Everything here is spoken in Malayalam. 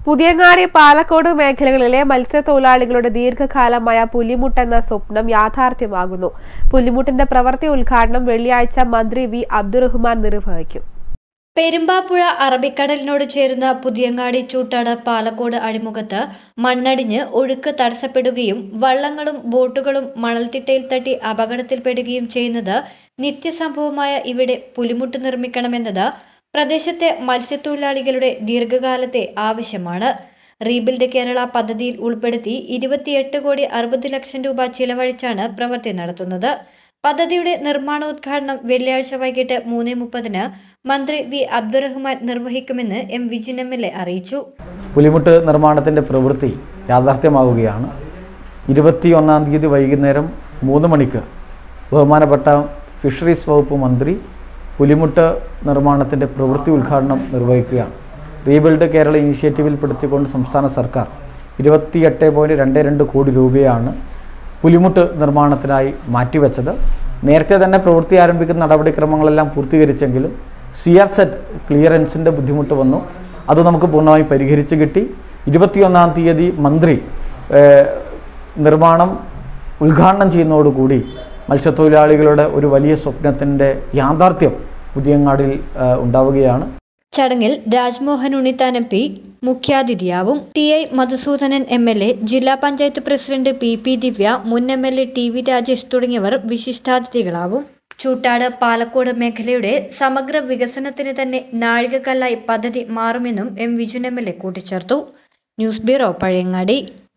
പുതിയങ്ങാടി പാലക്കോട് മേഖലകളിലെ മത്സ്യത്തൊഴിലാളികളുടെ ദീർഘകാലമായ പുലിമുട്ടെന്ന സ്വപ്നം യാഥാർത്ഥ്യമാകുന്നു പുലിമുട്ടിന്റെ പ്രവൃത്തി ഉദ്ഘാടനം വെള്ളിയാഴ്ച മന്ത്രി വി അബ്ദുറഹ്മാൻ നിർവഹിക്കും പെരുമ്പാപ്പുഴ അറബിക്കടലിനോട് ചേരുന്ന പുതിയങ്ങാടി ചൂട്ടാട് പാലക്കോട് അഴിമുഖത്ത് മണ്ണടിഞ്ഞ് ഒഴുക്ക് തടസ്സപ്പെടുകയും വള്ളങ്ങളും ബോട്ടുകളും മണൽത്തിട്ടയിൽ തട്ടി അപകടത്തിൽപ്പെടുകയും ചെയ്യുന്നത് നിത്യസംഭവമായ ഇവിടെ പുലിമുട്ട് നിർമ്മിക്കണമെന്നത് പ്രദേശത്തെ മത്സ്യത്തൊഴിലാളികളുടെ ദീർഘകാലത്തെ ആവശ്യമാണ് റീബിൽഡ് കേരള പദ്ധതിയിൽ ഉൾപ്പെടുത്തി ഇരുപത്തിയെട്ട് കോടി അറുപത് ലക്ഷം രൂപ ചിലവഴിച്ചാണ് പ്രവൃത്തി നടത്തുന്നത് പദ്ധതിയുടെ നിർമ്മാണോദ്ഘാടനം വെള്ളിയാഴ്ച വൈകിട്ട് മൂന്ന് മുപ്പതിന് മന്ത്രി വി അബ്ദുറഹ്മാൻ നിർവഹിക്കുമെന്ന് M Vijin M L A അറിയിച്ചു പുലിമുട്ട് നിർമ്മാണത്തിൻ്റെ പ്രവൃത്തി യാഥാർത്ഥ്യമാവുകയാണ് ഇരുപത്തിയൊന്നാം തീയതി വൈകുന്നേരം മൂന്ന് മണിക്ക് ബഹുമാനപ്പെട്ട ഫിഷറീസ് വകുപ്പ് മന്ത്രി പുലിമുട്ട് നിർമ്മാണത്തിൻ്റെ പ്രവൃത്തി ഉദ്ഘാടനം നിർവഹിക്കുകയാണ് റീബിൽഡ് കേരള ഇനിഷ്യേറ്റീവിൽപ്പെടുത്തിക്കൊണ്ട് സംസ്ഥാന സർക്കാർ ഇരുപത്തിയെട്ട് പോയിൻറ്റ് രണ്ട് രണ്ട് കോടി രൂപയാണ് പുലിമുട്ട് നിർമ്മാണത്തിനായി മാറ്റിവെച്ചത് നേരത്തെ തന്നെ പ്രവൃത്തി ആരംഭിക്കുന്ന നടപടിക്രമങ്ങളെല്ലാം പൂർത്തീകരിച്ചെങ്കിലും സി ആർ സെറ്റ് ക്ലിയറൻസിൻ്റെ ബുദ്ധിമുട്ട് വന്നു അത് നമുക്ക് പൂർണ്ണമായും പരിഹരിച്ച് കിട്ടി ഇരുപത്തിയൊന്നാം തീയതി മന്ത്രി ഏഹ്, നിർമ്മാണം ഉദ്ഘാടനം ചെയ്യുന്നതോടുകൂടി മത്സ്യത്തൊഴിലാളികളുടെ ഒരു വലിയ സ്വപ്നത്തിൻ്റെ യാഥാർത്ഥ്യം പുതിയങ്ങാടിൽ ഏഹ്, ഉണ്ടാവുകയാണ് ചടങ്ങിൽ രാജ്മോഹൻ ഉണ്ണിത്താൻ എം പി മുഖ്യാതിഥിയാവും T I Madhusudanan M L A ജില്ലാ panchayat president P P Divya മുൻ M L A T V Rajesh തുടങ്ങിയവർ വിശിഷ്ടാതിഥികളാവും ചൂട്ടാട് പാലക്കോട് മേഖലയുടെ സമഗ്ര വികസനത്തിന് തന്നെ നാഴികക്കല്ലായി പദ്ധതി മാറുമെന്നും M Vijin M L A കൂട്ടിച്ചേർത്തു ന്യൂസ് ബ്യൂറോ പഴയങ്ങാടി